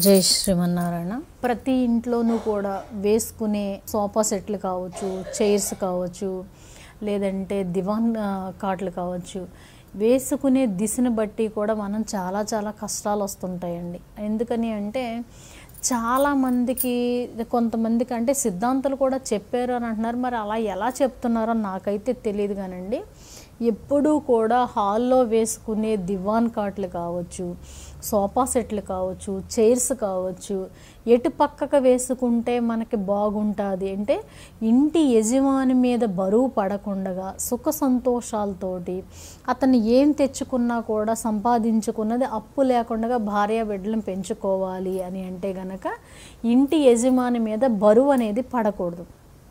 జై శ్రీమన్నారాయణ ప్రతి ఇంట్లోనూ కూడా వేసుకునే సోఫా సెట్లు కావచ్చు చైర్స్ కావచ్చు లేదంటే దివాన్ ఆ, కాట్లు కావచ్చు వేసుకునే దిశను బట్టి కూడా మనం చాలా చాలా కష్టాలు వస్తుంటాయండి ఎందుకని అంటే చాలామందికి కొంతమందికి అంటే సిద్ధాంతులు కూడా చెప్పారు అని అంటున్నారు మరి అలా ఎలా చెప్తున్నారో నాకైతే తెలియదు కానండి ఎప్పుడూ కూడా హాల్లో వేసుకునే దివాన్ కాట్లు కావచ్చు సోఫా సెట్లు కావచ్చు చైర్స్ కావచ్చు ఎటు పక్కకు వేసుకుంటే మనకి బాగుంటుంది అంటే ఇంటి యజమాని మీద బరువు పడకుండగా సుఖ సంతోషాలతోటి అతను ఏం తెచ్చుకున్నా కూడా సంపాదించుకున్నది అప్పు లేకుండా భార్య బిడ్డలను పెంచుకోవాలి అని అంటే గనక ఇంటి యజమాని మీద బరువు అనేది పడకూడదు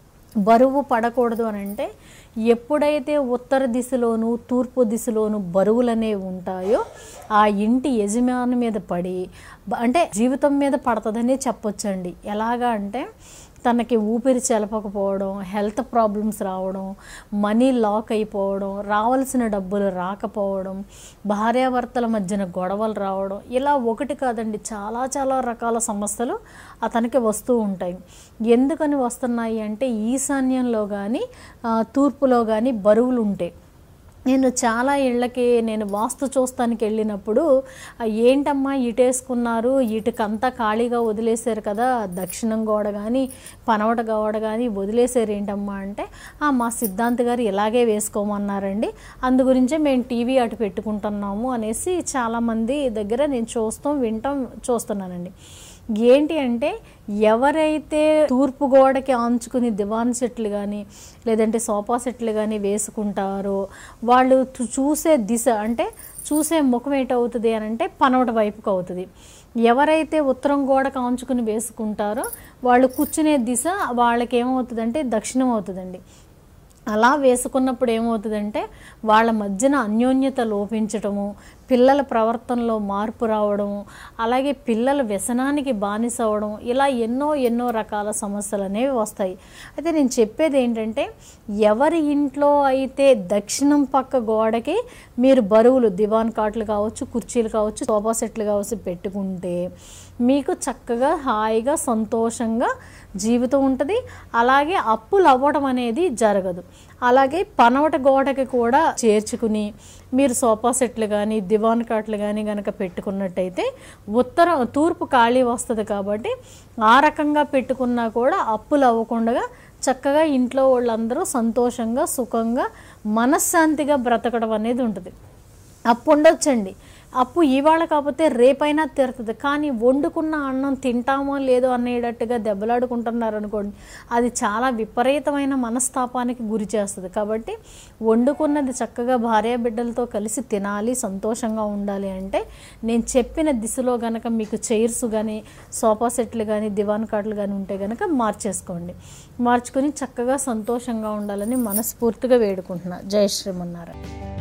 బరువు పడకూడదు అని అంటే ఎప్పుడైతే ఉత్తర దిశలోను తూర్పు దిశలోను బరువులు అనేవి ఉంటాయో ఆ ఇంటి యజమాని మీద పడి బ- అంటే జీవితం మీద పడుతుందనే చెప్పొచ్చండి ఎలాగా అంటే తనకి ఊపిరి చెలపకపోవడం హెల్త్ ప్రాబ్లమ్స్ రావడం మనీ లాక్ అయిపోవడం రావాల్సిన డబ్బులు రాకపోవడం భార్యాభర్తల మధ్యన గొడవలు రావడం ఇలా ఒకటి కాదండి చాలా చాలా రకాల సమస్యలు అతనికి వస్తూ ఉంటాయి ఎందుకని వస్తున్నాయి అంటే ఈశాన్యంలో కానీ తూర్పులో కానీ బరువులు ఉంటాయి నేను చాలా ఇళ్ళకి నేను వాస్తు చూస్తానికి వెళ్ళినప్పుడు "ఆ, ఏంటమ్మా ఇటేసుకున్నారు ఇటుకంతా ఖాళీగా వదిలేశారు కదా దక్షిణం గోడ కానీ పనవట గోడ కానీ వదిలేశారు ఏంటమ్మా అంటే "ఆ, మా సిద్ధాంత్ గారు ఇలాగే వేసుకోమన్నారండి అందు గురించే మేము టీవీ అటు పెట్టుకుంటున్నాము అనేసి చాలామంది దగ్గర నేను చూస్తాం వింటాం చూస్తున్నానండి ఏంటి అంటే ఎవరైతే తూర్పు గోడకి ఆంచుకుని దివాన్ సెట్లు కానీ లేదంటే సోఫా సెట్లు కానీ వేసుకుంటారో వాళ్ళు చూ- చూసే దిశ అంటే చూసే ముఖం ఏటవుతుంది అని అంటే పనవట వైపుకు అవుతుంది ఎవరైతే ఉత్తరం గోడకు ఆంచుకుని వేసుకుంటారో వాళ్ళు కూర్చునే దిశ వాళ్ళకి ఏమవుతుందంటే దక్షిణం అవుతుందండి అలా వేసుకున్నప్పుడు ఏమవుతుందంటే వాళ్ళ మధ్యన అన్యోన్యత లోపించటము పిల్లల ప్రవర్తనలో మార్పు రావడం అలాగే పిల్లల వ్యసనానికి బానిస అవడం ఇలా ఎన్నో ఎన్నో రకాల సమస్యలు అనేవి వస్తాయి అయితే నేను చెప్పేది ఏంటంటే ఎవరి ఇంట్లో అయితే దక్షిణం పక్క గోడకి మీరు బరువులు దివాన్ కాట్లు కావచ్చు కుర్చీలు కావచ్చు సోఫా సెట్లు కావచ్చు పెట్టుకుంటే మీకు చక్కగా హాయిగా సంతోషంగా జీవితం ఉంటుంది అలాగే అప్పులు అవ్వడం అనేది జరగదు అలాగే పనవట గోడకి కూడా చేర్చుకుని మీరు సోఫా సెట్లు కానీ దివాన్ కాట్లు కానీ కనుక పెట్టుకున్నట్టయితే ఉత్తర తూర్పు ఖాళీ వస్తుంది కాబట్టి ఆ రకంగా పెట్టుకున్నా కూడా అప్పులు అవ్వకుండా చక్కగా ఇంట్లో వాళ్ళందరూ సంతోషంగా సుఖంగా మనశ్శాంతిగా బ్రతకడం అనేది ఉంటుంది అప్పు ఉండొచ్చండి అప్పు ఇవాళ కాకపోతే రేపైనా తీరుతుంది కానీ వండుకున్న అన్నం తింటామో లేదో అనేటట్టుగా దెబ్బలాడుకుంటున్నారు అనుకోండి అది చాలా విపరీతమైన మనస్తాపానికి గురి చేస్తుంది కాబట్టి వండుకున్నది చక్కగా భార్య బిడ్డలతో కలిసి తినాలి సంతోషంగా ఉండాలి అంటే నేను చెప్పిన దిశలో గనక మీకు చైర్స్ కానీ సోఫా సెట్లు కానీ దివాన్ కాట్లు కానీ ఉంటే గనక మార్చేసుకోండి మార్చుకొని చక్కగా సంతోషంగా ఉండాలని మనస్ఫూర్తిగా వేడుకుంటున్నా జై శ్రీమన్నారాయణ